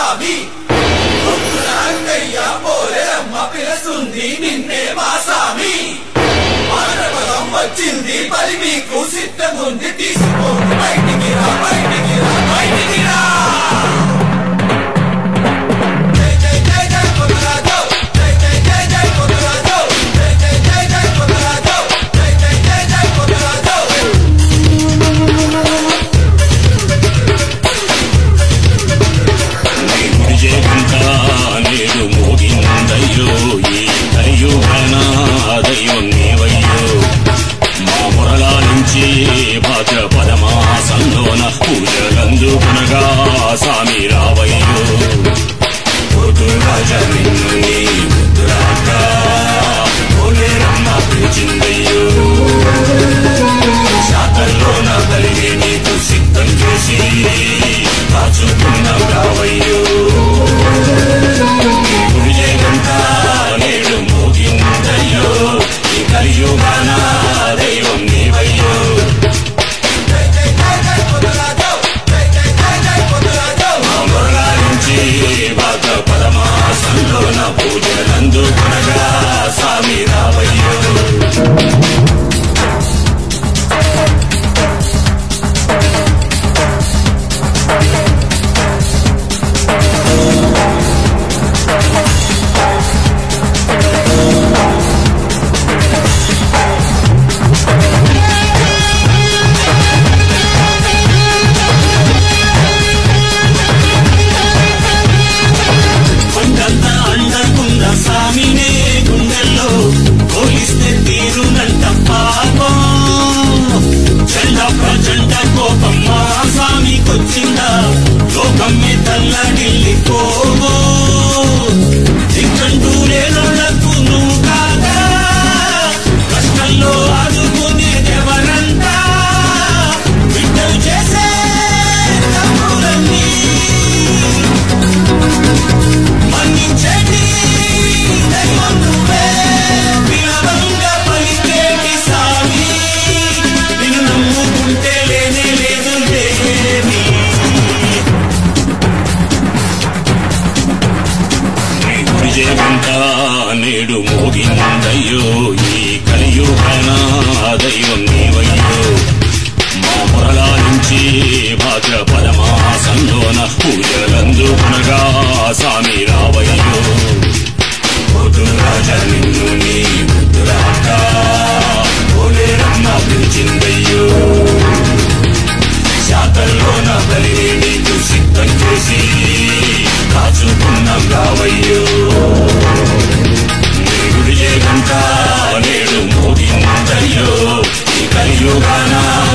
స్వామి పొద్దున అంగయ్య పోలేరమ్మ పిలుస్తుంది నిన్నే మా స్వామి మానవరం వచ్చింది పరి మీకు సిద్ధముంది తీసుకోండి బయటికి రా బయటికి రా బయటికి రా జై జై జై జై కొనరాజు జై జై జై జై కొనరాజు జై జై జై జై కొనరాజు జై జై జై జై కొనరాజు విజయగంట నేడు మోగిందయ్యో ఈ కలియుగన దైవం నీవయ్యో మా మురళాలించి భాద్రపద మాసంలోన పూజలందుకునగా సామి రావయ్యో పొద్దురాజ నిన్ను నీ ముద్దురాక పోలేరమ్మ పిలిచిందయ్యో శాతల్లోన కలిగి నీకు సిద్ధం చేసి కాచుకున్నాం రావయ్యో విజయగంట నేడు మోగిందయ్యో ఈ కలియుగాన దైవం నీవయ్యో జై జై జై జై కొనరాజు జై జై జై జై కొనరాజు అమరాలించి భాగ పరమాసంలోన పూజలందుకునగా స్వామి రావయ్యో కొండంత అండకున్న స్వామినే గుండెల్లో పోలిస్తే తీరునంట పాపం చండ ప్రచండ కోపం మా స్వామికొచ్చిందా లోకం మీద తల్లడిల్లిపోవో దిక్కంటూ లేనులకు నువ్వు కాగా కష్టంలో ఆదుకునేదెవరంతా బిడ్డలు చేసే తప్పులన్నీ మన్నించండి దైవం నువ్వే వినవంగా పలికేటి సామి నిన్ను నమ్ముకుంటే లేనే లేదు దేవి విజయగంట నేడు మోగిందయ్యో ఈ కలియుగన దైవం నీవయ్యో మా మురళాలించి భాద్రపద మాసంలోన పూజలందుకునగా సామి రావయ్యో పొద్దురాజ నిన్ను నీ ముద్దురాక పోలేరమ్మ పిలిచిందయ్యో శాతల్లోన బలి నీకు సిద్ధం చేసి కాచుకున్నాం రావయ్యో గుడి గంట నేడు మోగిందయ్యో ఈ కలియుగానా